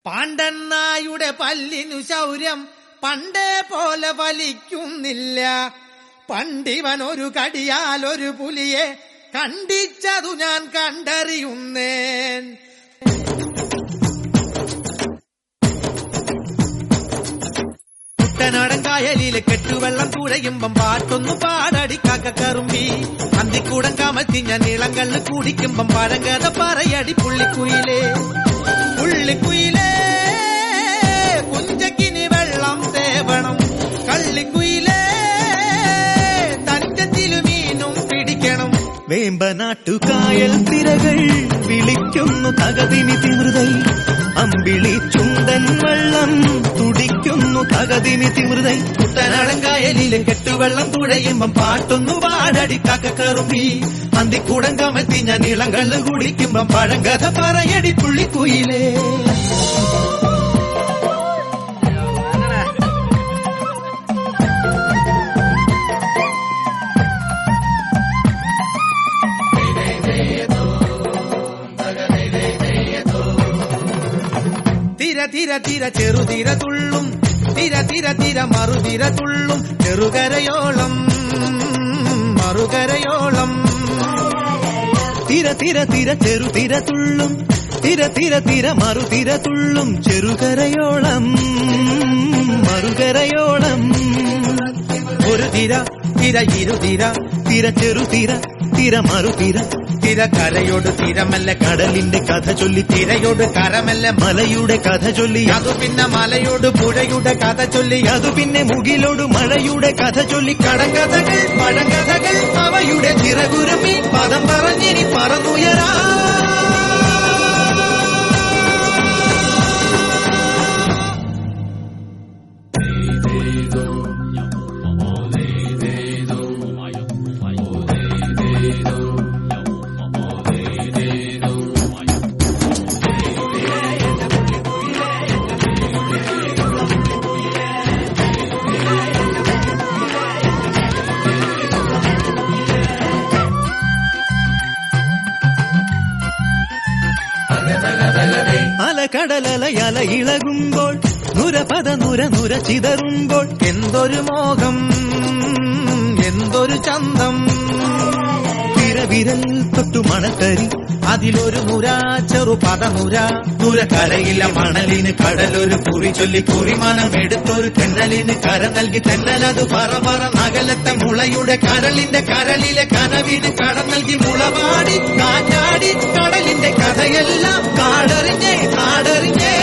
പാണ്ടണ്ണായുടെ പല്ലിനു ശൗര്യം പണ്ടേ പോലെ വലിക്കുന്നില്ല പണ്ടിവൻ ഒരു കടിയാൽ ഒരു പുലിയെ കണ്ടിച്ചതു ഞാൻ കണ്ടറിയുന്നേൻ കുട്ടനാടൻ കായലിലെ കെട്ടുവെള്ളം തുഴയുമ്പം പാട്ടൊന്നു പാടടി കാക്കക്കറുമ്പി അന്തിക്കൂടം കമത്തി ഞാൻ ഇളങ്കള്ള് കുടിക്കുമ്പം പഴങ്കഥ പറയടി പുള്ളിക്കുയിലേ പുള്ളിക്കുയിലേ കുഞ്ചക്കിനി വെള്ളം തേവണം കള്ളിക്കുയിലേ തഞ്ചത്തിലു മീനും പിടിക്കണം വേമ്പനാട്ടുകായൽ തിരകൾ വിളിക്കുന്നു തകതിനി തിമൃതൈ അമ്പിളി ചുണ്ടൻ വെള്ളം തുടിക്കുന്നു തകതിനി തിമൃതൈ കുട്ടനാടൻ കായലിലെ കെട്ടുവെള്ളം തുഴയുമ്പം പാട്ടൊന്നു പാടടി കാക്കക്കറുമ്പി അന്തിക്കൂടം കമത്തി ഞാൻ ഇളങ്കള്ള് കുടിക്കുമ്പം പഴങ്കഥ പറയടി പുള്ളിക്കുയിലേ തിര തിര തിര ചെറുതിര തുള്ളും തിര തിര തിര മറുതിര തുള്ളും ചെറുകരയോളം മറുകരയോളം തിര തിര തിര ചെറു തിര തുള്ളും തിര തിര തിര മറു തിര തുള്ളും ചെറുകരയോളം മറുകരയോളം ഒരു തിര തിര ഇരുതിര തിര ചെറു തിര തിര മറു തിര തിര കരയോട് തിരമല്ല കടലിന്റെ കഥ ചൊല്ലി തിരയോട് കരമല്ല മലയുടെ കഥ ചൊല്ലി അതു പിന്നെ മലയോട് പുഴയുടെ കഥ ചൊല്ലി അതു പിന്നെ മുകിലോട് മഴയുടെ കഥ ചൊല്ലി കടങ്കഥകൾ പഴങ്കഥകൾ അവയുടെ ചിറകുരുമി പദം പറഞ്ഞിനി പറന്നുയരാ അലകടലല ഇളകുമ്പോൾ നുരപദ നുര നുര ചിതറുമ്പോൾ എന്തൊരു മോഹം എന്തൊരു ചന്തം വിരവിരൽ തൊട്ടു മണക്കരി അതിലൊരു നുര ചെറു പദനുര നുര കരയില്ല മണലിന് കടലൊരു കുറി ചൊല്ലി കുറിമാനം എടുത്തൊരു തെന്നലിന് കര നൽകി തെന്നലത് പറ പറ നഗലത്തെ മുളയുടെ കരളിന്റെ കരളിലെ കനവിന് കട നൽകി മുളപാടി കാറ്റാടി കടലിന്റെ കഥയെല്ലാം കാടറിഞ്ഞേ കാടറിഞ്ഞേ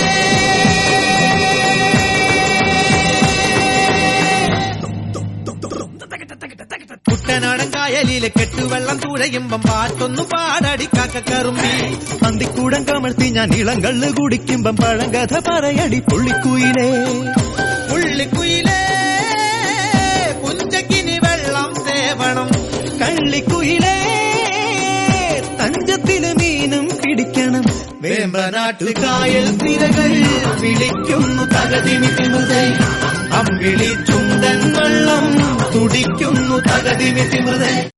കുട്ടനാടൻ കായലിലെ കെട്ടുവെള്ളം തുഴയുമ്പം പാട്ടൊന്നു പാടടി കാക്കക്കറുമ്പി അന്തിക്കൂടം കമഴ്ത്തി ഞാൻ ഇളം കള്ള് കുടിക്കുമ്പം പഴങ്കഥ പറയടി പുള്ളിക്കുയിലേ പുള്ളിക്കുയിലേ പുഞ്ചക്കിനി വെള്ളം തേവണം കള്ളിക്കുയിലേ തഞ്ചത്തില് മീനും പിടിക്കണം വേമ്പനാട്ടു കായൽ തിരകൾ വിളിക്കുന്നു തകതിമി തിമൃതൈ അമ്പിളി ചുണ്ടൻ വെള്ളം തുടിക്കുന്നു തകതിമി തിമൃതൈ